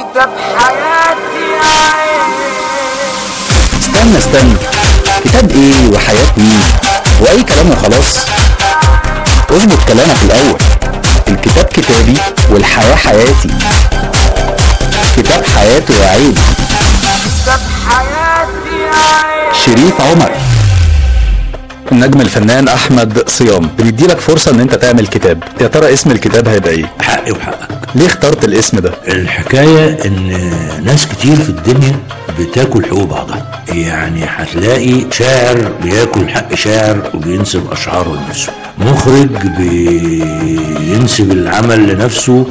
كتاب حياتي يا عين استنى استنى كتاب ايه وحياة مين واي كلام وخلاص اظبط كلامك الاول الكتاب كتابي والحياة حياتي كتاب حياته يا عيني كتاب حياتي يا عين شريف عمر النجم الفنان احمد صيام بنديلك فرصه ان انت تعمل كتاب يا ترى اسم الكتاب هيبقى ايه حقي وحقك ليه اخترت الاسم ده الحكاية ان ناس كتير في الدنيا بتاكل حقوق بعضها يعني هتلاقي شاعر بياكل حق شاعر وبينسب اشعاره لنفسه مخرج بينسب العمل لنفسه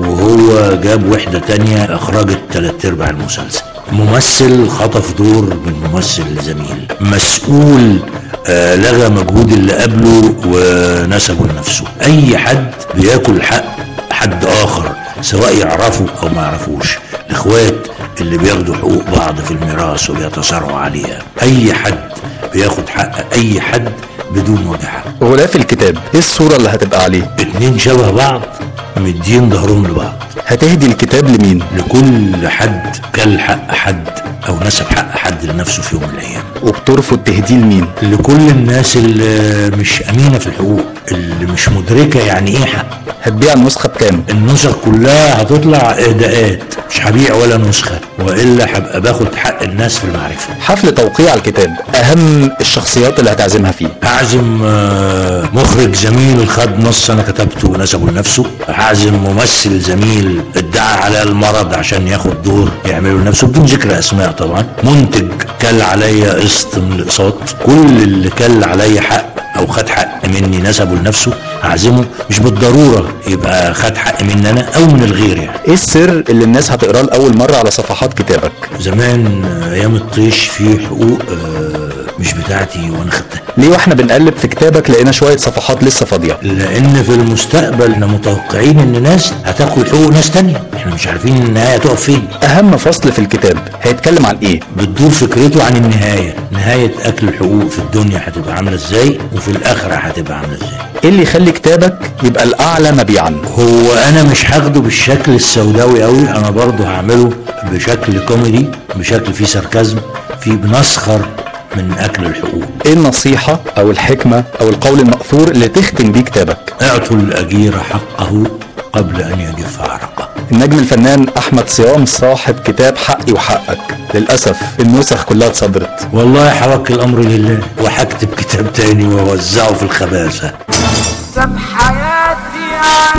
وهو جاب وحدة تانية اخرجت تلات ارباع المسلسل ممثل خطف دور من ممثل زميل مسؤول آه، لغى مجهود اللي قبله ونسبه لنفسه اي حد بياكل حق حد اخر سواء يعرفه او ما يعرفوش الاخوات اللي بياخدوا حقوق بعض في الميراث وبيتصارعوا عليها اي حد بياخد حق اي حد بدون وجه حق غلاف الكتاب ايه الصوره اللي هتبقى عليه اتنين شبه بعض مدين ظهرهم لبعض هتهدي الكتاب لمين لكل حد كل حق حد او نسب حق حد لنفسه في يوم من الايام وبترفض تهديه لمين لكل الناس اللي مش امينه في الحقوق اللي مش مدركه يعني ايه حق هتبيع النسخه بكام النسخ كلها هتطلع اهداءات مش هبيع ولا نسخه والا هبقى باخد حق الناس في المعرفه حفل توقيع الكتاب اهم الشخصيات اللي هتعزمها فيه هعزم آه، مخرج زميل خد نص انا كتبته ونسبه لنفسه هعزم ممثل زميل ادعى على المرض عشان ياخد دور يعمله لنفسه بدون ذكر اسماء طبعا منتج كل عليا قسط من الاقساط كل اللي كل عليا حق او خد حق مني نسبه لنفسه هعزمه مش بالضروره يبقى خد حق مني انا او من الغير يعني ايه السر اللي الناس هتقراه لاول مره على صفحات كتابك زمان آه، ايام الطيش في حقوق آه، مش بتاعتي وانا خدتها ليه واحنا بنقلب في كتابك لقينا شويه صفحات لسه فاضيه لان في المستقبل احنا متوقعين ان ناس هتاكل حقوق ناس تانية احنا مش عارفين النهايه هتقف فين اهم فصل في الكتاب هيتكلم عن ايه بتدور فكرته عن النهايه نهايه اكل الحقوق في الدنيا هتبقى عامله ازاي وفي الاخره هتبقى عامله ازاي ايه اللي يخلي كتابك يبقى الاعلى مبيعا هو انا مش هاخده بالشكل السوداوي قوي انا برضه هعمله بشكل كوميدي بشكل فيه ساركازم فيه بنسخر من اكل الحقوق ايه النصيحه او الحكمه او القول المأثور اللي تختم بيه كتابك اعطوا الاجير حقه قبل ان يجف عرقه النجم الفنان احمد صيام صاحب كتاب حقي وحقك للاسف النسخ كلها اتصدرت والله حوك الامر لله وهكتب كتاب تاني واوزعه في الخباثه كتاب حياتي يا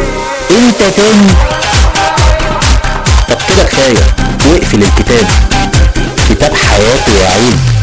عين انت تاني طب كده كفايه واقفل الكتاب كتاب حياته يا عين